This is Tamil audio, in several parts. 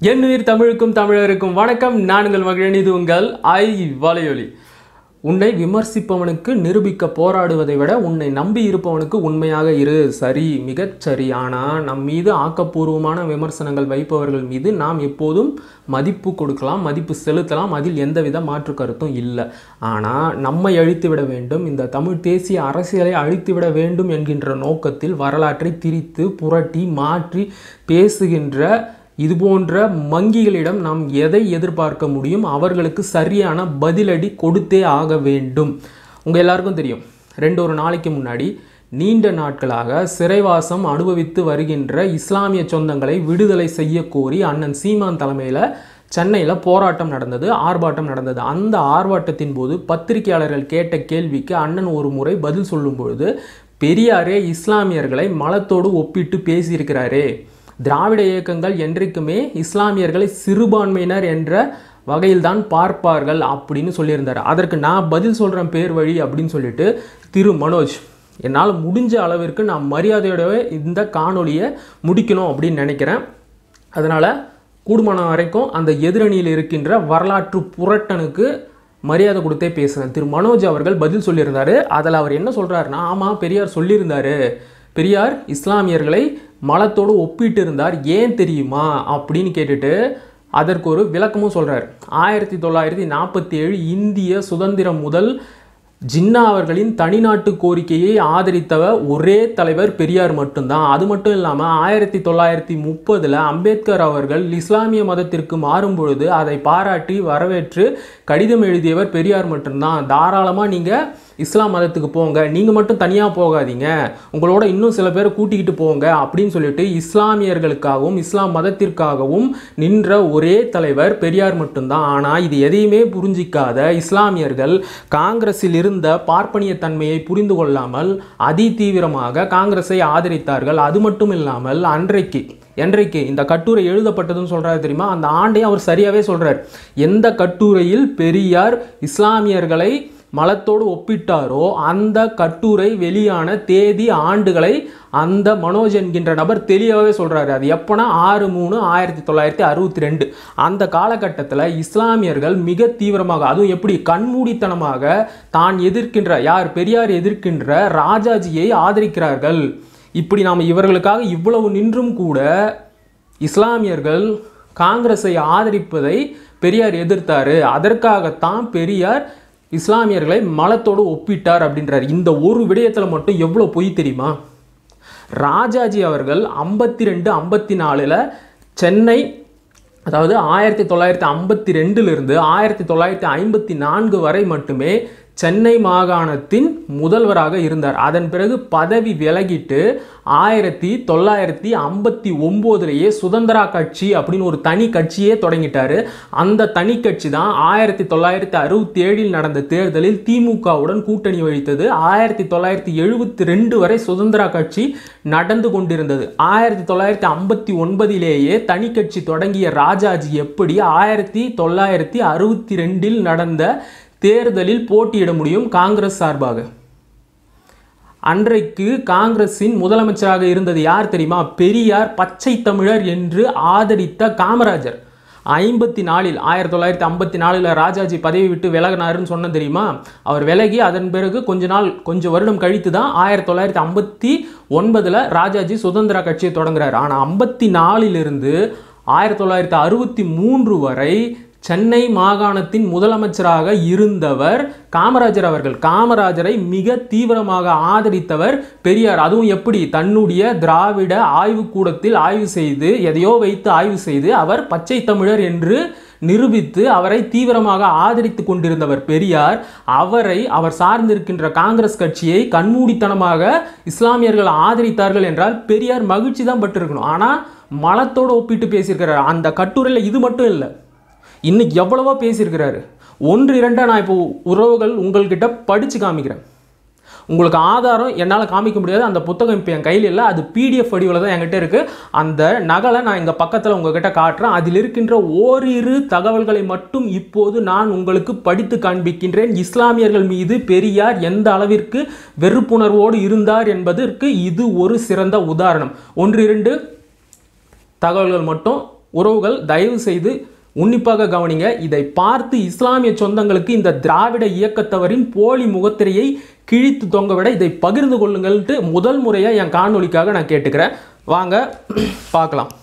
என் உயிர் தமிழுக்கும் தமிழருக்கும் வணக்கம் நான் உங்கள் மகிழன் இது உங்கள் ஐ வலையொலி உன்னை விமர்சிப்பவனுக்கு நிரூபிக்க போராடுவதை விட உன்னை நம்பி இருப்பவனுக்கு உண்மையாக இரு சரி மிகச் சரி ஆனால் நம் மீது ஆக்கப்பூர்வமான விமர்சனங்கள் வைப்பவர்கள் மீது நாம் எப்போதும் மதிப்பு கொடுக்கலாம் மதிப்பு செலுத்தலாம் அதில் எந்தவித மாற்று கருத்தும் இல்லை ஆனால் நம்மை அழித்துவிட வேண்டும் இந்த தமிழ் தேசிய அரசியலை அழித்துவிட வேண்டும் என்கின்ற நோக்கத்தில் வரலாற்றை திரித்து புரட்டி மாற்றி பேசுகின்ற இது போன்ற மங்கிகளிடம் நாம் எதை எதிர்பார்க்க முடியும் அவர்களுக்கு சரியான பதிலடி கொடுத்தே ஆக வேண்டும் உங்கள் எல்லாருக்கும் தெரியும் ரெண்டு ஒரு நாளைக்கு முன்னாடி நீண்ட நாட்களாக சிறைவாசம் அனுபவித்து வருகின்ற இஸ்லாமிய சொந்தங்களை விடுதலை செய்ய கோரி அண்ணன் சீமான் தலைமையில் சென்னையில் போராட்டம் நடந்தது ஆர்ப்பாட்டம் நடந்தது அந்த ஆர்ப்பாட்டத்தின் போது பத்திரிகையாளர்கள் கேட்ட கேள்விக்கு அண்ணன் ஒரு முறை பதில் சொல்லும் பொழுது பெரியாரே இஸ்லாமியர்களை மலத்தோடு ஒப்பிட்டு பேசியிருக்கிறாரே திராவிட இயக்கங்கள் என்றைக்குமே இஸ்லாமியர்களை சிறுபான்மையினர் என்ற வகையில்தான் பார்ப்பார்கள் அப்படின்னு சொல்லியிருந்தார் அதற்கு நான் பதில் சொல்கிறேன் பேர் வழி அப்படின்னு சொல்லிட்டு திரு மனோஜ் என்னால் முடிஞ்ச அளவிற்கு நான் மரியாதையோடவே இந்த காணொளியை முடிக்கணும் அப்படின்னு நினைக்கிறேன் அதனால் கூடுமான வரைக்கும் அந்த எதிரணியில் இருக்கின்ற வரலாற்று புரட்டனுக்கு மரியாதை கொடுத்தே பேசுகிறேன் திரு மனோஜ் அவர்கள் பதில் சொல்லியிருந்தாரு அதில் அவர் என்ன சொல்கிறாருன்னா ஆமாம் பெரியார் சொல்லியிருந்தாரு பெரியார் இஸ்லாமியர்களை மலத்தோடு ஒப்பிட்டு இருந்தார் ஏன் தெரியுமா அப்படின்னு கேட்டுட்டு அதற்கு ஒரு விளக்கமும் சொல்கிறார் ஆயிரத்தி தொள்ளாயிரத்தி நாற்பத்தி ஏழு இந்திய சுதந்திரம் முதல் ஜின்னா அவர்களின் தனிநாட்டு கோரிக்கையை ஆதரித்தவர் ஒரே தலைவர் பெரியார் மட்டும்தான் அது மட்டும் இல்லாமல் ஆயிரத்தி தொள்ளாயிரத்தி முப்பதில் அம்பேத்கர் அவர்கள் இஸ்லாமிய மதத்திற்கு மாறும் பொழுது அதை பாராட்டி வரவேற்று கடிதம் எழுதியவர் பெரியார் மட்டும்தான் தாராளமாக நீங்கள் இஸ்லாம் மதத்துக்கு போங்க நீங்கள் மட்டும் தனியாக போகாதீங்க உங்களோட இன்னும் சில பேரை கூட்டிக்கிட்டு போங்க அப்படின்னு சொல்லிட்டு இஸ்லாமியர்களுக்காகவும் இஸ்லாம் மதத்திற்காகவும் நின்ற ஒரே தலைவர் பெரியார் மட்டும்தான் ஆனால் இது எதையுமே புரிஞ்சிக்காத இஸ்லாமியர்கள் காங்கிரஸில் இருந்த பார்ப்பனிய தன்மையை புரிந்து கொள்ளாமல் அதி தீவிரமாக காங்கிரஸை ஆதரித்தார்கள் அது மட்டும் இல்லாமல் அன்றைக்கு என்றைக்கு இந்த கட்டுரை எழுதப்பட்டதுன்னு சொல்றாரு தெரியுமா அந்த ஆண்டையும் அவர் சரியாவே சொல்றார் எந்த கட்டுரையில் பெரியார் இஸ்லாமியர்களை மலத்தோடு ஒப்பிட்டாரோ அந்த கட்டுரை வெளியான தேதி ஆண்டுகளை அந்த மனோஜ் என்கின்ற நபர் தெளிவாகவே சொல்கிறாரு அது எப்போனா ஆறு மூணு ஆயிரத்தி தொள்ளாயிரத்தி அறுபத்தி ரெண்டு அந்த காலகட்டத்தில் இஸ்லாமியர்கள் மிக தீவிரமாக அதுவும் எப்படி கண்மூடித்தனமாக தான் எதிர்க்கின்ற யார் பெரியார் எதிர்க்கின்ற ராஜாஜியை ஆதரிக்கிறார்கள் இப்படி நாம் இவர்களுக்காக இவ்வளவு நின்றும் கூட இஸ்லாமியர்கள் காங்கிரஸை ஆதரிப்பதை பெரியார் எதிர்த்தாரு அதற்காகத்தான் பெரியார் இஸ்லாமியர்களை மலத்தோடு ஒப்பிட்டார் அப்படின்றார் இந்த ஒரு விடயத்தில் மட்டும் எவ்வளோ பொய் தெரியுமா ராஜாஜி அவர்கள் ஐம்பத்தி ரெண்டு ஐம்பத்தி நாலில் சென்னை அதாவது ஆயிரத்தி தொள்ளாயிரத்தி ஐம்பத்தி ரெண்டிலிருந்து ஆயிரத்தி தொள்ளாயிரத்தி ஐம்பத்தி நான்கு வரை மட்டுமே சென்னை மாகாணத்தின் முதல்வராக இருந்தார் அதன் பிறகு பதவி விலகிட்டு ஆயிரத்தி தொள்ளாயிரத்தி ஐம்பத்தி ஒம்போதுலேயே சுதந்திரா கட்சி அப்படின்னு ஒரு தனி கட்சியே தொடங்கிட்டாரு அந்த தனி கட்சி தான் ஆயிரத்தி தொள்ளாயிரத்தி அறுபத்தி ஏழில் நடந்த தேர்தலில் திமுகவுடன் கூட்டணி வகித்தது ஆயிரத்தி தொள்ளாயிரத்தி எழுபத்தி ரெண்டு வரை சுதந்திரா கட்சி நடந்து கொண்டிருந்தது ஆயிரத்தி தொள்ளாயிரத்தி ஐம்பத்தி ஒன்பதிலேயே தனி கட்சி தொடங்கிய ராஜாஜி எப்படி ஆயிரத்தி தொள்ளாயிரத்தி அறுபத்தி ரெண்டில் நடந்த தேர்தலில் போட்டியிட முடியும் காங்கிரஸ் சார்பாக அன்றைக்கு காங்கிரஸின் முதலமைச்சராக இருந்தது யார் தெரியுமா பெரியார் பச்சை தமிழர் என்று ஆதரித்த காமராஜர் ஐம்பத்தி நாலில் ஆயிரத்தி தொள்ளாயிரத்தி ஐம்பத்தி நாலில் ராஜாஜி பதவி விட்டு விலகினாருன்னு சொன்ன தெரியுமா அவர் விலகி அதன் பிறகு கொஞ்ச நாள் கொஞ்சம் வருடம் கழித்து தான் ஆயிரத்தி தொள்ளாயிரத்தி ஐம்பத்தி ஒன்பதில் ராஜாஜி சுதந்திர கட்சியை தொடங்குறாரு ஆனால் ஐம்பத்தி நாலிலிருந்து ஆயிரத்தி தொள்ளாயிரத்தி அறுபத்தி மூன்று வரை சென்னை மாகாணத்தின் முதலமைச்சராக இருந்தவர் காமராஜர் அவர்கள் காமராஜரை மிக தீவிரமாக ஆதரித்தவர் பெரியார் அதுவும் எப்படி தன்னுடைய திராவிட ஆய்வுக்கூடத்தில் ஆய்வு செய்து எதையோ வைத்து ஆய்வு செய்து அவர் பச்சை தமிழர் என்று நிரூபித்து அவரை தீவிரமாக ஆதரித்து கொண்டிருந்தவர் பெரியார் அவரை அவர் சார்ந்திருக்கின்ற காங்கிரஸ் கட்சியை கண்மூடித்தனமாக இஸ்லாமியர்கள் ஆதரித்தார்கள் என்றால் பெரியார் மகிழ்ச்சி தான் பட்டிருக்கணும் ஆனால் மலத்தோடு ஒப்பிட்டு பேசியிருக்கிறார் அந்த கட்டுரையில் இது மட்டும் இல்லை இன்னைக்கு எவ்வளவோ பேசியிருக்கிறாரு ஒன்று இரண்டா நான் இப்போ உறவுகள் உங்கள்கிட்ட படித்து காமிக்கிறேன் உங்களுக்கு ஆதாரம் என்னால் காமிக்க முடியாது அந்த புத்தகம் இப்போ என் கையில் இல்லை அது பிடிஎஃப் வடிவில் தான் என்கிட்ட இருக்குது அந்த நகலை நான் இங்கே பக்கத்தில் உங்ககிட்ட காட்டுறேன் அதில் இருக்கின்ற ஓரிரு தகவல்களை மட்டும் இப்போது நான் உங்களுக்கு படித்து காண்பிக்கின்றேன் இஸ்லாமியர்கள் மீது பெரியார் எந்த அளவிற்கு வெறுப்புணர்வோடு இருந்தார் என்பதற்கு இது ஒரு சிறந்த உதாரணம் ஒன்று இரண்டு தகவல்கள் மட்டும் உறவுகள் தயவு செய்து உன்னிப்பாக கவனிங்க இதை பார்த்து இஸ்லாமிய சொந்தங்களுக்கு இந்த திராவிட இயக்கத்தவரின் போலி முகத்திரையை கிழித்து தொங்கவிட இதை பகிர்ந்து கொள்ளுங்கள்ட்டு முதல் முறையாக என் காணொளிக்காக நான் கேட்டுக்கிறேன் வாங்க பார்க்கலாம்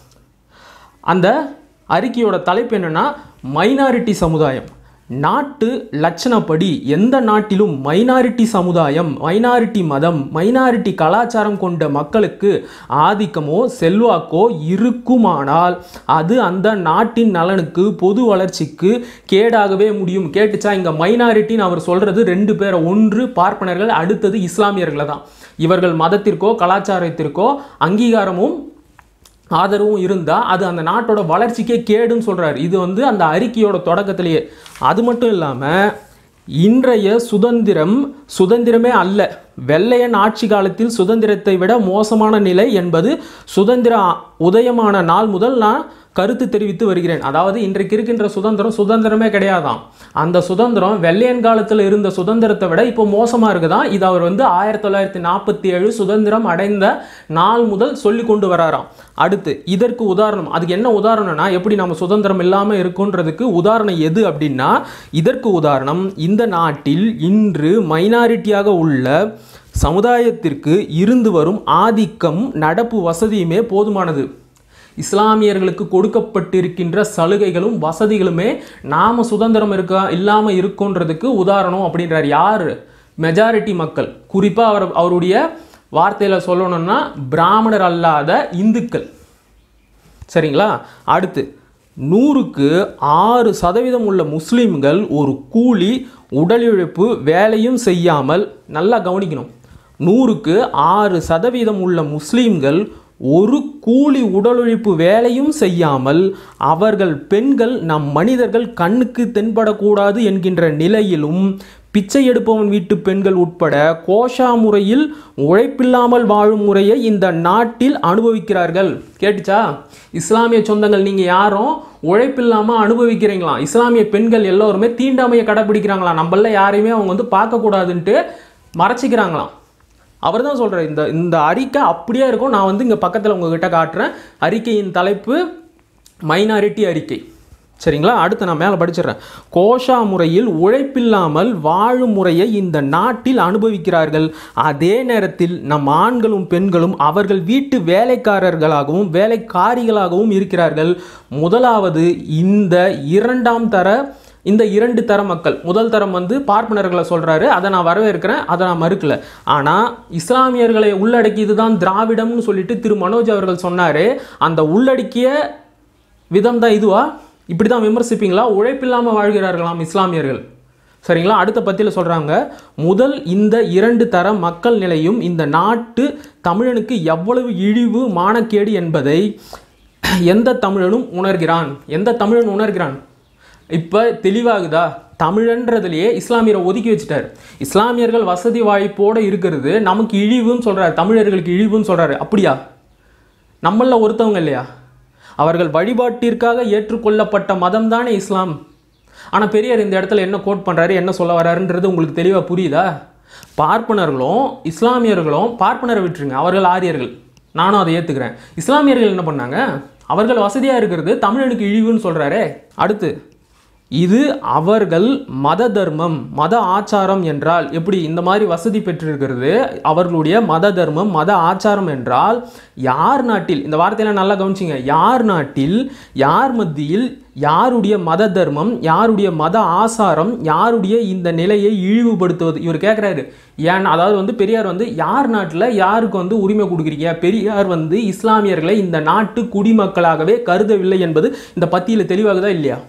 அந்த அறிக்கையோட தலைப்பு என்னன்னா மைனாரிட்டி சமுதாயம் நாட்டு லட்சணப்படி எந்த நாட்டிலும் மைனாரிட்டி சமுதாயம் மைனாரிட்டி மதம் மைனாரிட்டி கலாச்சாரம் கொண்ட மக்களுக்கு ஆதிக்கமோ செல்வாக்கோ இருக்குமானால் அது அந்த நாட்டின் நலனுக்கு பொது வளர்ச்சிக்கு கேடாகவே முடியும் கேட்டுச்சா இங்கே மைனாரிட்டின்னு அவர் சொல்கிறது ரெண்டு பேரை ஒன்று பார்ப்பனர்கள் அடுத்தது இஸ்லாமியர்களை தான் இவர்கள் மதத்திற்கோ கலாச்சாரத்திற்கோ அங்கீகாரமும் ஆதரவும் இருந்தால் அது அந்த நாட்டோட வளர்ச்சிக்கே கேடுன்னு சொல்கிறார் இது வந்து அந்த அறிக்கையோட தொடக்கத்திலேயே அது மட்டும் இல்லாமல் இன்றைய சுதந்திரம் சுதந்திரமே அல்ல வெள்ளையன் ஆட்சி காலத்தில் சுதந்திரத்தை விட மோசமான நிலை என்பது சுதந்திர உதயமான நாள் முதல் நான் கருத்து தெரிவித்து வருகிறேன் அதாவது இன்றைக்கு இருக்கின்ற சுதந்திரம் சுதந்திரமே கிடையாதாம் அந்த சுதந்திரம் வெள்ளையன் காலத்தில் இருந்த சுதந்திரத்தை விட இப்போ மோசமாக இருக்குதான் இது அவர் வந்து ஆயிரத்தி தொள்ளாயிரத்தி நாற்பத்தி ஏழு சுதந்திரம் அடைந்த நாள் முதல் சொல்லி கொண்டு வராராம் அடுத்து இதற்கு உதாரணம் அதுக்கு என்ன உதாரணம்னா எப்படி நம்ம சுதந்திரம் இல்லாமல் இருக்குன்றதுக்கு உதாரணம் எது அப்படின்னா இதற்கு உதாரணம் இந்த நாட்டில் இன்று மைனாரிட்டியாக உள்ள சமுதாயத்திற்கு இருந்து வரும் ஆதிக்கம் நடப்பு வசதியுமே போதுமானது இஸ்லாமியர்களுக்கு கொடுக்கப்பட்டிருக்கின்ற சலுகைகளும் வசதிகளுமே நாம சுதந்திரம் இருக்கா இல்லாமல் இருக்கோன்றதுக்கு உதாரணம் அப்படின்றார் யார் மெஜாரிட்டி மக்கள் குறிப்பாக அவர் அவருடைய வார்த்தையில் சொல்லணும்னா பிராமணர் அல்லாத இந்துக்கள் சரிங்களா அடுத்து நூறுக்கு ஆறு சதவீதம் உள்ள முஸ்லீம்கள் ஒரு கூலி உடல் உழைப்பு வேலையும் செய்யாமல் நல்லா கவனிக்கணும் நூறுக்கு ஆறு சதவீதம் உள்ள முஸ்லீம்கள் ஒரு கூலி உடலுழைப்பு வேலையும் செய்யாமல் அவர்கள் பெண்கள் நம் மனிதர்கள் கண்ணுக்கு தென்படக்கூடாது என்கின்ற நிலையிலும் பிச்சை எடுப்பவன் வீட்டு பெண்கள் உட்பட கோஷா முறையில் உழைப்பில்லாமல் வாழும் முறையை இந்த நாட்டில் அனுபவிக்கிறார்கள் கேட்டுச்சா இஸ்லாமிய சொந்தங்கள் நீங்கள் யாரும் உழைப்பில்லாமல் அனுபவிக்கிறீங்களாம் இஸ்லாமிய பெண்கள் எல்லோருமே தீண்டாமையை கடைப்பிடிக்கிறாங்களாம் நம்மள யாரையுமே அவங்க வந்து பார்க்கக்கூடாதுன்ட்டு மறைச்சிக்கிறாங்களாம் அவர் தான் சொல்கிறார் இந்த இந்த அறிக்கை அப்படியே இருக்கும் நான் வந்து இங்கே பக்கத்தில் உங்ககிட்ட காட்டுறேன் அறிக்கையின் தலைப்பு மைனாரிட்டி அறிக்கை சரிங்களா அடுத்து நான் மேலே படிச்சிடுறேன் கோஷா முறையில் உழைப்பில்லாமல் வாழும் முறையை இந்த நாட்டில் அனுபவிக்கிறார்கள் அதே நேரத்தில் நம் ஆண்களும் பெண்களும் அவர்கள் வீட்டு வேலைக்காரர்களாகவும் வேலைக்காரிகளாகவும் இருக்கிறார்கள் முதலாவது இந்த இரண்டாம் தர இந்த இரண்டு தர மக்கள் முதல் தரம் வந்து பார்ப்பனர்களை சொல்கிறாரு அதை நான் வரவேற்கிறேன் அதை நான் மறுக்கல ஆனால் இஸ்லாமியர்களை உள்ளடக்கியது தான் திராவிடம்னு சொல்லிட்டு திரு மனோஜ் அவர்கள் சொன்னார் அந்த உள்ளடக்கிய விதம் தான் இதுவா இப்படி தான் விமர்சிப்பீங்களா உழைப்பில்லாமல் வாழ்கிறார்களாம் இஸ்லாமியர்கள் சரிங்களா அடுத்த பத்தியில் சொல்கிறாங்க முதல் இந்த இரண்டு தர மக்கள் நிலையும் இந்த நாட்டு தமிழனுக்கு எவ்வளவு இழிவு மானக்கேடு என்பதை எந்த தமிழனும் உணர்கிறான் எந்த தமிழன் உணர்கிறான் இப்போ தெளிவாகுதா தமிழன்றதுலேயே இஸ்லாமியரை ஒதுக்கி வச்சுட்டார் இஸ்லாமியர்கள் வசதி வாய்ப்போடு இருக்கிறது நமக்கு இழிவுன்னு சொல்கிறார் தமிழர்களுக்கு இழிவுன்னு சொல்கிறாரு அப்படியா நம்மள ஒருத்தவங்க இல்லையா அவர்கள் வழிபாட்டிற்காக ஏற்றுக்கொள்ளப்பட்ட மதம் தானே இஸ்லாம் ஆனால் பெரியார் இந்த இடத்துல என்ன கோட் பண்ணுறாரு என்ன சொல்ல வராருன்றது உங்களுக்கு தெளிவாக புரியுதா பார்ப்பனர்களும் இஸ்லாமியர்களும் பார்ப்பனரை விட்டுருங்க அவர்கள் ஆரியர்கள் நானும் அதை ஏற்றுக்கிறேன் இஸ்லாமியர்கள் என்ன பண்ணாங்க அவர்கள் வசதியாக இருக்கிறது தமிழனுக்கு இழிவுன்னு சொல்கிறாரே அடுத்து இது அவர்கள் மத தர்மம் மத ஆச்சாரம் என்றால் எப்படி இந்த மாதிரி வசதி பெற்றிருக்கிறது அவர்களுடைய மத தர்மம் மத ஆச்சாரம் என்றால் யார் நாட்டில் இந்த வார்த்தையெல்லாம் நல்லா கவனிச்சிங்க யார் நாட்டில் யார் மத்தியில் யாருடைய மத தர்மம் யாருடைய மத ஆசாரம் யாருடைய இந்த நிலையை இழிவுபடுத்துவது இவர் கேட்குறாரு ஏன் அதாவது வந்து பெரியார் வந்து யார் நாட்டில் யாருக்கு வந்து உரிமை கொடுக்குறீங்க பெரியார் வந்து இஸ்லாமியர்களை இந்த நாட்டு குடிமக்களாகவே கருதவில்லை என்பது இந்த பத்தியில் தெளிவாகுதா இல்லையா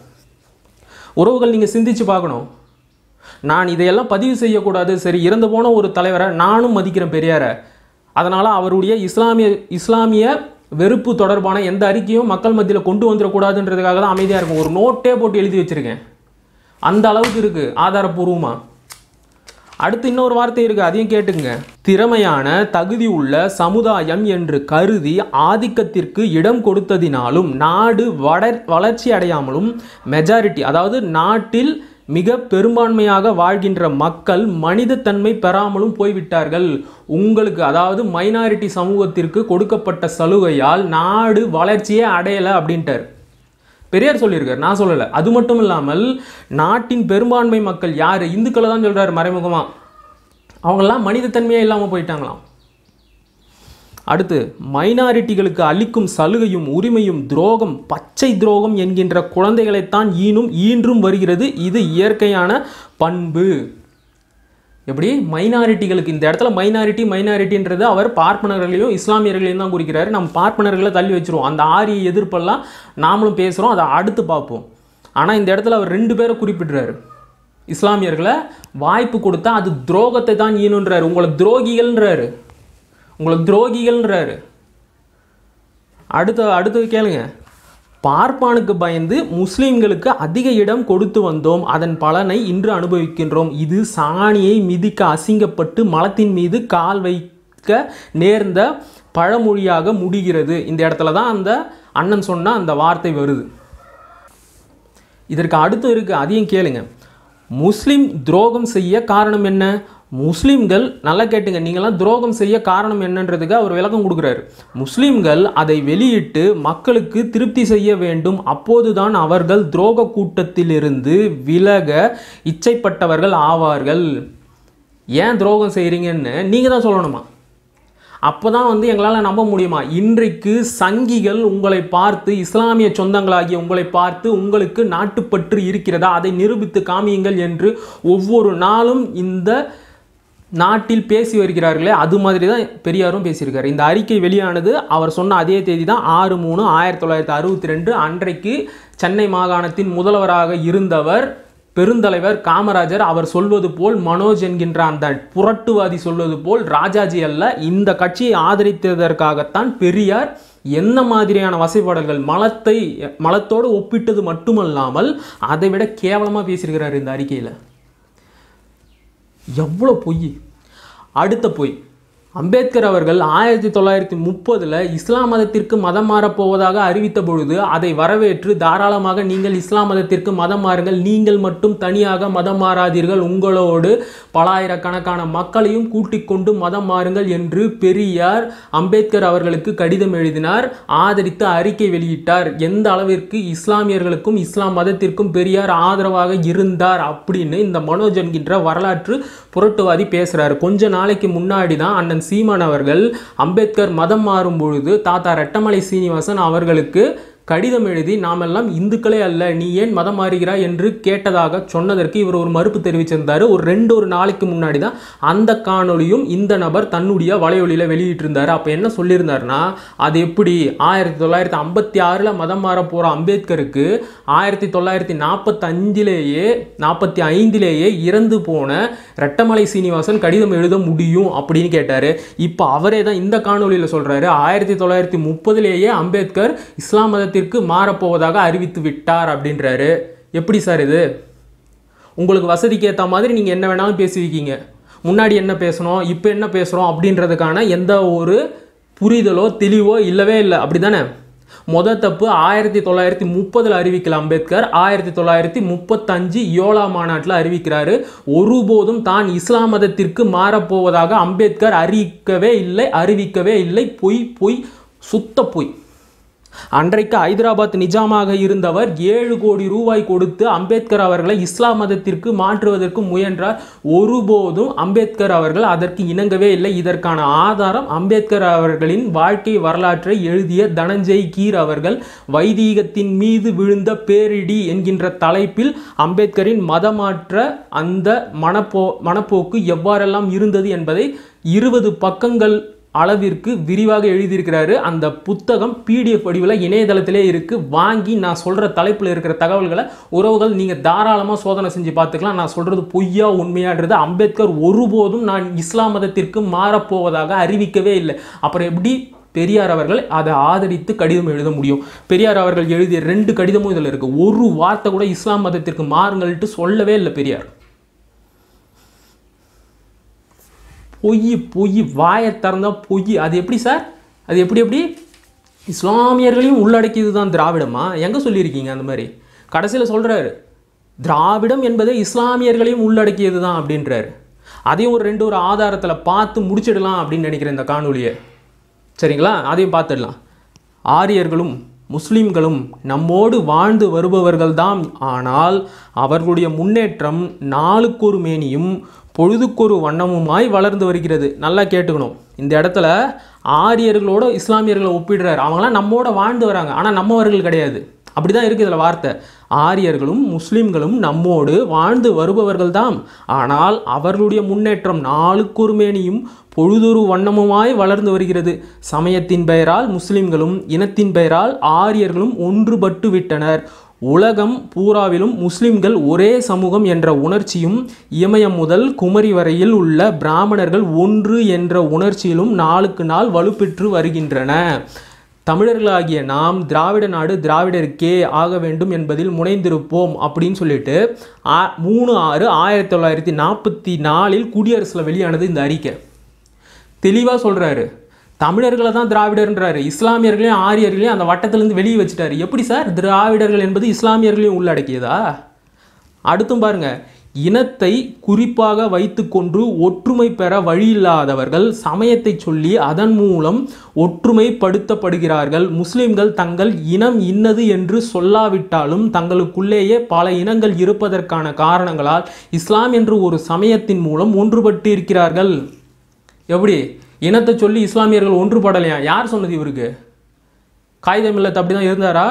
உறவுகள் நீங்கள் சிந்திச்சு பார்க்கணும் நான் இதையெல்லாம் பதிவு செய்யக்கூடாது சரி இறந்து போன ஒரு தலைவரை நானும் மதிக்கிறேன் பெரியாரை அதனால் அவருடைய இஸ்லாமிய இஸ்லாமிய வெறுப்பு தொடர்பான எந்த அறிக்கையும் மக்கள் மத்தியில் கொண்டு வந்துடக்கூடாதுன்றதுக்காக தான் அமைதியாக இருக்கும் ஒரு நோட்டே போட்டு எழுதி வச்சுருக்கேன் அந்த அளவுக்கு இருக்குது ஆதாரப்பூர்வமாக அடுத்து இன்னொரு வார்த்தை இருக்குது அதையும் கேட்டுங்க திறமையான தகுதி உள்ள சமுதாயம் என்று கருதி ஆதிக்கத்திற்கு இடம் கொடுத்ததினாலும் நாடு வளர் வளர்ச்சி அடையாமலும் மெஜாரிட்டி அதாவது நாட்டில் மிக பெரும்பான்மையாக வாழ்கின்ற மக்கள் மனிதத்தன்மை பெறாமலும் போய்விட்டார்கள் உங்களுக்கு அதாவது மைனாரிட்டி சமூகத்திற்கு கொடுக்கப்பட்ட சலுகையால் நாடு வளர்ச்சியே அடையலை அப்படின்ட்டார் பெரியார் சொல்லியிருக்காரு நான் சொல்லலை அது மட்டும் இல்லாமல் நாட்டின் பெரும்பான்மை மக்கள் யார் இந்துக்களை தான் சொல்கிறாரு மறைமுகமாக அவங்கெல்லாம் மனிதத்தன்மையே இல்லாமல் போயிட்டாங்களாம் அடுத்து மைனாரிட்டிகளுக்கு அளிக்கும் சலுகையும் உரிமையும் துரோகம் பச்சை துரோகம் என்கின்ற குழந்தைகளைத்தான் ஈனும் ஈன்றும் வருகிறது இது இயற்கையான பண்பு எப்படி மைனாரிட்டிகளுக்கு இந்த இடத்துல மைனாரிட்டி மைனாரிட்டின்றது அவர் பார்ப்பனர்களையும் இஸ்லாமியர்களையும் தான் குறிக்கிறாரு நம்ம பார்ப்பனர்களை தள்ளி வச்சிருவோம் அந்த ஆரிய எதிர்ப்பெல்லாம் நாமளும் பேசுகிறோம் அதை அடுத்து பார்ப்போம் ஆனால் இந்த இடத்துல அவர் ரெண்டு பேரை குறிப்பிடுறாரு இஸ்லாமியர்களை வாய்ப்பு கொடுத்தா அது துரோகத்தை தான் ஈனுன்றாரு உங்களை துரோகிகள்ன்றாரு உங்களை துரோகிகள்ன்றாரு அடுத்த அடுத்தது கேளுங்க பார்ப்பானுக்கு பயந்து முஸ்லிம்களுக்கு அதிக இடம் கொடுத்து வந்தோம் அதன் பலனை இன்று அனுபவிக்கின்றோம் இது சாணியை மிதிக்க அசிங்கப்பட்டு மலத்தின் மீது கால் வைக்க நேர்ந்த பழமொழியாக முடிகிறது இந்த இடத்துல தான் அந்த அண்ணன் சொன்ன அந்த வார்த்தை வருது இதற்கு அடுத்து இருக்கு அதையும் கேளுங்க முஸ்லிம் துரோகம் செய்ய காரணம் என்ன முஸ்லிம்கள் நல்லா கேட்டுங்க நீங்களாம் துரோகம் செய்ய காரணம் என்னன்றதுக்கு அவர் விளக்கம் கொடுக்குறாரு முஸ்லிம்கள் அதை வெளியிட்டு மக்களுக்கு திருப்தி செய்ய வேண்டும் அப்போதுதான் அவர்கள் துரோக கூட்டத்திலிருந்து விலக இச்சைப்பட்டவர்கள் ஆவார்கள் ஏன் துரோகம் செய்கிறீங்கன்னு நீங்கள் தான் சொல்லணுமா அப்போ தான் வந்து எங்களால் நம்ப முடியுமா இன்றைக்கு சங்கிகள் உங்களை பார்த்து இஸ்லாமிய சொந்தங்களாகிய உங்களை பார்த்து உங்களுக்கு நாட்டுப்பற்று இருக்கிறதா அதை நிரூபித்து காமியுங்கள் என்று ஒவ்வொரு நாளும் இந்த நாட்டில் பேசி வருகிறார்களே அது மாதிரி தான் பெரியாரும் பேசியிருக்காரு இந்த அறிக்கை வெளியானது அவர் சொன்ன அதே தேதி தான் ஆறு மூணு ஆயிரத்தி தொள்ளாயிரத்தி அறுபத்தி ரெண்டு அன்றைக்கு சென்னை மாகாணத்தின் முதல்வராக இருந்தவர் பெருந்தலைவர் காமராஜர் அவர் சொல்வது போல் மனோஜ் என்கின்ற அந்த புரட்டுவாதி சொல்வது போல் ராஜாஜி அல்ல இந்த கட்சியை ஆதரித்ததற்காகத்தான் பெரியார் என்ன மாதிரியான வசைப்பாடல்கள் மலத்தை மலத்தோடு ஒப்பிட்டது மட்டுமல்லாமல் அதை விட கேவலமாக பேசியிருக்கிறார் இந்த அறிக்கையில் எவ்வளோ பொய் அடுத்த பொய் அம்பேத்கர் அவர்கள் ஆயிரத்தி தொள்ளாயிரத்தி முப்பதில் இஸ்லாம் மதத்திற்கு மதம் மாறப் போவதாக அறிவித்த பொழுது அதை வரவேற்று தாராளமாக நீங்கள் இஸ்லாம் மதத்திற்கு மதம் மாறுங்கள் நீங்கள் மட்டும் தனியாக மதம் மாறாதீர்கள் உங்களோடு பலாயிரக்கணக்கான மக்களையும் கூட்டிக் கொண்டு மதம் மாறுங்கள் என்று பெரியார் அம்பேத்கர் அவர்களுக்கு கடிதம் எழுதினார் ஆதரித்து அறிக்கை வெளியிட்டார் எந்த அளவிற்கு இஸ்லாமியர்களுக்கும் இஸ்லாம் மதத்திற்கும் பெரியார் ஆதரவாக இருந்தார் அப்படின்னு இந்த மனோஜ் என்கின்ற வரலாற்று புரட்டுவாதி பேசுறாரு கொஞ்ச நாளைக்கு முன்னாடி தான் அண்ணன் சீமான் அவர்கள் அம்பேத்கர் மதம் மாறும் பொழுது தாத்தா ரெட்டமலை சீனிவாசன் அவர்களுக்கு கடிதம் எழுதி நாமெல்லாம் இந்துக்களே அல்ல நீ ஏன் மதம் மாறுகிறாய் என்று கேட்டதாக சொன்னதற்கு இவர் ஒரு மறுப்பு தெரிவிச்சிருந்தாரு ஒரு ரெண்டு ஒரு நாளைக்கு முன்னாடி தான் அந்த காணொளியும் இந்த நபர் தன்னுடைய வலையொலியில் வெளியிட்டிருந்தாரு அப்போ என்ன சொல்லியிருந்தாருன்னா அது எப்படி ஆயிரத்தி தொள்ளாயிரத்தி ஐம்பத்தி ஆறில் மதம் மாற போகிற அம்பேத்கருக்கு ஆயிரத்தி தொள்ளாயிரத்தி நாற்பத்தஞ்சிலேயே நாற்பத்தி ஐந்திலேயே இறந்து போன ரெட்டமலை சீனிவாசன் கடிதம் எழுத முடியும் அப்படின்னு கேட்டார் இப்போ அவரே தான் இந்த காணொளியில் சொல்கிறாரு ஆயிரத்தி தொள்ளாயிரத்தி முப்பதுலேயே அம்பேத்கர் இஸ்லாம் மதத்திற்கு மாறப்போவதாக அறிவித்து விட்டார் அப்படின்றாரு எப்படி சார் இது உங்களுக்கு வசதிக்கு ஏற்ற மாதிரி நீங்கள் என்ன வேணாலும் பேசியிருக்கீங்க முன்னாடி என்ன பேசணும் இப்போ என்ன பேசுகிறோம் அப்படின்றதுக்கான எந்த ஒரு புரிதலோ தெளிவோ இல்லவே இல்லை அப்படி தானே மொத தப்பு ஆயிரத்தி தொள்ளாயிரத்தி முப்பதில் அறிவிக்கல அம்பேத்கர் ஆயிரத்தி தொள்ளாயிரத்தி முப்பத்தஞ்சு யோலா மாநாட்டில் அறிவிக்கிறாரு ஒருபோதும் தான் இஸ்லாம் மதத்திற்கு மாறப்போவதாக அம்பேத்கர் அறிவிக்கவே இல்லை அறிவிக்கவே இல்லை பொய் பொய் சுத்த பொய் அன்றைக்கு ஐதராபாத் நிஜாமாக இருந்தவர் ஏழு கோடி ரூபாய் கொடுத்து அம்பேத்கர் அவர்களை இஸ்லாம் மதத்திற்கு மாற்றுவதற்கு முயன்றார் ஒருபோதும் அம்பேத்கர் அவர்கள் அதற்கு இணங்கவே இல்லை இதற்கான ஆதாரம் அம்பேத்கர் அவர்களின் வாழ்க்கை வரலாற்றை எழுதிய தனஞ்சய் கீர் அவர்கள் வைதீகத்தின் மீது விழுந்த பேரிடி என்கின்ற தலைப்பில் அம்பேத்கரின் மதமாற்ற அந்த மனப்போ மனப்போக்கு எவ்வாறெல்லாம் இருந்தது என்பதை இருபது பக்கங்கள் அளவிற்கு விரிவாக எழுதியிருக்கிறாரு அந்த புத்தகம் பிடிஎஃப் வடிவில் இணையதளத்திலே இருக்குது வாங்கி நான் சொல்கிற தலைப்பில் இருக்கிற தகவல்களை உறவுகள் நீங்கள் தாராளமாக சோதனை செஞ்சு பார்த்துக்கலாம் நான் சொல்கிறது பொய்யா உண்மையான்றது அம்பேத்கர் ஒருபோதும் நான் இஸ்லாம் மதத்திற்கு மாறப்போவதாக அறிவிக்கவே இல்லை அப்புறம் எப்படி பெரியார் அவர்கள் அதை ஆதரித்து கடிதம் எழுத முடியும் பெரியார் அவர்கள் எழுதிய ரெண்டு கடிதமும் இதில் இருக்குது ஒரு வார்த்தை கூட இஸ்லாம் மதத்திற்கு மாறுங்கள்ட்டு சொல்லவே இல்லை பெரியார் பொய் பொய் வாயை திறந்தா பொய் அது எப்படி சார் அது எப்படி எப்படி இஸ்லாமியர்களையும் உள்ளடக்கியது தான் திராவிடமா எங்கே சொல்லியிருக்கீங்க அந்த மாதிரி கடைசியில் சொல்கிறாரு திராவிடம் என்பது இஸ்லாமியர்களையும் உள்ளடக்கியது தான் அப்படின்றாரு அதையும் ஒரு ரெண்டு ஒரு ஆதாரத்தில் பார்த்து முடிச்சிடலாம் அப்படின்னு நினைக்கிறேன் இந்த காணொலியை சரிங்களா அதையும் பார்த்துடலாம் ஆரியர்களும் முஸ்லிம்களும் நம்மோடு வாழ்ந்து வருபவர்கள்தாம் ஆனால் அவர்களுடைய முன்னேற்றம் நாளுக்கொரு மேனியும் பொழுதுக்கொரு வண்ணமுமாய் வளர்ந்து வருகிறது நல்லா கேட்டுக்கணும் இந்த இடத்துல ஆரியர்களோட இஸ்லாமியர்களை ஒப்பிடுறாரு அவங்களாம் நம்மோட வாழ்ந்து வராங்க ஆனால் நம்மவர்கள் கிடையாது அப்படி தான் இருக்குது இதில் வார்த்தை ஆரியர்களும் முஸ்லிம்களும் நம்மோடு வாழ்ந்து வருபவர்கள் தாம் ஆனால் அவர்களுடைய முன்னேற்றம் நாளுக்கொரு மேனியும் பொழுதொரு வண்ணமுமாய் வளர்ந்து வருகிறது சமயத்தின் பெயரால் முஸ்லிம்களும் இனத்தின் பெயரால் ஆரியர்களும் ஒன்றுபட்டு விட்டனர் உலகம் பூராவிலும் முஸ்லிம்கள் ஒரே சமூகம் என்ற உணர்ச்சியும் இமயம் முதல் குமரி வரையில் உள்ள பிராமணர்கள் ஒன்று என்ற உணர்ச்சியிலும் நாளுக்கு நாள் வலுப்பெற்று வருகின்றன தமிழர்களாகிய நாம் திராவிட நாடு திராவிடருக்கே ஆக வேண்டும் என்பதில் முனைந்திருப்போம் அப்படின்னு சொல்லிட்டு ஆ- மூணு ஆறு ஆயிரத்தி தொள்ளாயிரத்தி நாற்பத்தி நாலில் குடியரசில் வெளியானது இந்த அறிக்கை தெளிவாக சொல்கிறாரு தமிழர்களை தான் திராவிடர்ன்றாரு இஸ்லாமியர்களையும் ஆரியர்களையும் அந்த வட்டத்திலேருந்து வெளியே வச்சுட்டாரு எப்படி சார் திராவிடர்கள் என்பது இஸ்லாமியர்களையும் உள்ளடக்கியதா அடுத்தும் பாருங்க இனத்தை குறிப்பாக வைத்துக்கொண்டு ஒற்றுமை பெற வழியில்லாதவர்கள் சமயத்தை சொல்லி அதன் மூலம் ஒற்றுமைப்படுத்தப்படுகிறார்கள் முஸ்லிம்கள் தங்கள் இனம் இன்னது என்று சொல்லாவிட்டாலும் தங்களுக்குள்ளேயே பல இனங்கள் இருப்பதற்கான காரணங்களால் இஸ்லாம் என்று ஒரு சமயத்தின் மூலம் ஒன்றுபட்டு இருக்கிறார்கள் எப்படி இனத்தை சொல்லி இஸ்லாமியர்கள் ஒன்றுபடலையா யார் சொன்னது இவருக்கு காகிதம் இல்லத்து அப்படி தான் இருந்தாரா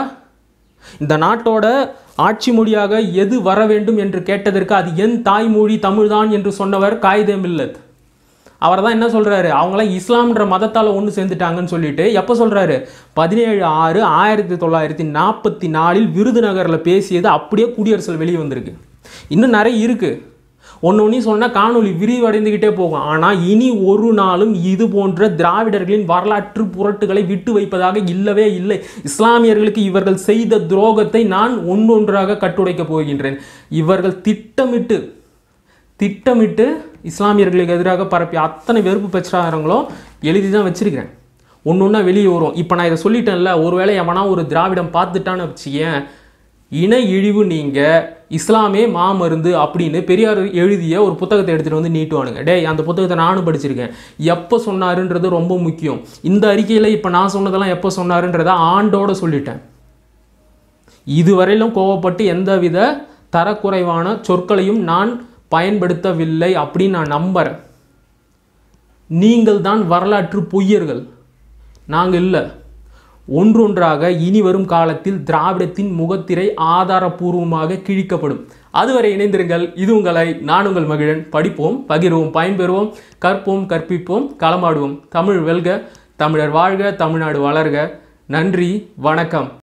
இந்த நாட்டோட ஆட்சி மொழியாக எது வர வேண்டும் என்று கேட்டதற்கு அது என் தாய்மொழி தமிழ்தான் என்று சொன்னவர் காகிதம் இல்லத் அவர் தான் என்ன சொல்றாரு அவங்களாம் இஸ்லாம்ன்ற மதத்தால் ஒன்று சேர்ந்துட்டாங்கன்னு சொல்லிட்டு எப்போ சொல்றாரு பதினேழு ஆறு ஆயிரத்தி தொள்ளாயிரத்தி நாற்பத்தி நாலில் விருதுநகரில் பேசியது அப்படியே குடியரசில் வெளியே வந்திருக்கு இன்னும் நிறைய இருக்கு ஒன்று ஒன்று சொன்னால் காணொளி விரிவடைந்துக்கிட்டே போகும் ஆனால் இனி ஒரு நாளும் இது போன்ற திராவிடர்களின் வரலாற்று புரட்டுகளை விட்டு வைப்பதாக இல்லவே இல்லை இஸ்லாமியர்களுக்கு இவர்கள் செய்த துரோகத்தை நான் ஒன்றொன்றாக கட்டுடைக்கப் போகின்றேன் இவர்கள் திட்டமிட்டு திட்டமிட்டு இஸ்லாமியர்களுக்கு எதிராக பரப்பி அத்தனை வெறுப்பு பிரச்சாரங்களும் எழுதி தான் வச்சிருக்கிறேன் ஒன்று ஒன்றா வெளியே வரும் இப்போ நான் இதை சொல்லிட்டேன்ல ஒருவேளை எவனா ஒரு திராவிடம் பார்த்துட்டான்னு வச்சுக்கேன் இன இழிவு நீங்க இஸ்லாமே மாமருந்து அப்படின்னு பெரியார் எழுதிய ஒரு புத்தகத்தை எடுத்துகிட்டு வந்து நீட்டுவானுங்க டேய் அந்த புத்தகத்தை நானும் படிச்சிருக்கேன் எப்போ சொன்னாருன்றது ரொம்ப முக்கியம் இந்த அறிக்கையில் இப்போ நான் சொன்னதெல்லாம் எப்போ சொன்னாருன்றதை ஆண்டோட சொல்லிட்டேன் இதுவரையிலும் கோவப்பட்டு எந்தவித தரக்குறைவான சொற்களையும் நான் பயன்படுத்தவில்லை அப்படின்னு நான் நம்புறேன் நீங்கள் தான் வரலாற்று பொய்யர்கள் நாங்கள் இல்லை ஒன்றொன்றாக இனி வரும் காலத்தில் திராவிடத்தின் முகத்திரை ஆதாரபூர்வமாக கிழிக்கப்படும் அதுவரை இணைந்திருங்கள் இது உங்களை நான் உங்கள் மகிழன் படிப்போம் பகிர்வோம் பயன்பெறுவோம் கற்போம் கற்பிப்போம் களமாடுவோம் தமிழ் வெல்க தமிழர் வாழ்க தமிழ்நாடு வளர்க நன்றி வணக்கம்